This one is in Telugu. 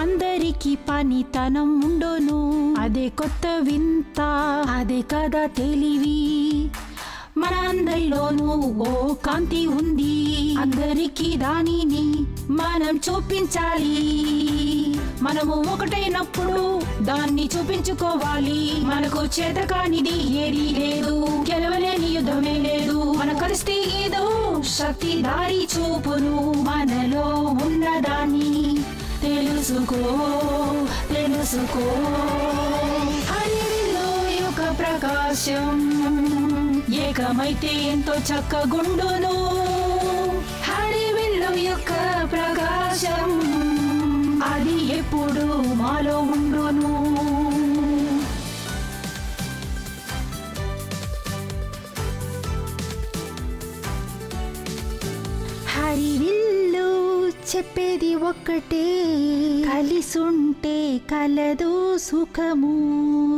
అందరికి పనితనం ఉండును అదే కొత్త వింత అదే కదా తెలివి మన అందరిలోనూ ఓ కాంతి ఉంది అందరికీ దానిని మనం చూపించాలి మనము ఒకటైనప్పుడు దాన్ని చూపించుకోవాలి మనకు చేతకానిది ఏది లేదు గెలవలేని యుద్ధమే లేదు మన కలిస్తే ఏదో శక్తి దారి చూపును మనలో ఉన్నదాన్ని తెలుసుకో తెలుసుకో హరిలో యొక్క ప్రకాశం ఏకమైతే ఎంతో చక్కగుండును హరివిల్లు యొక్క ప్రకాశం అది ఎప్పుడు మాలో ఉండును హరివిల్లు చెప్పేది ఒక్కటే కలిసుంటే కలదు సుఖము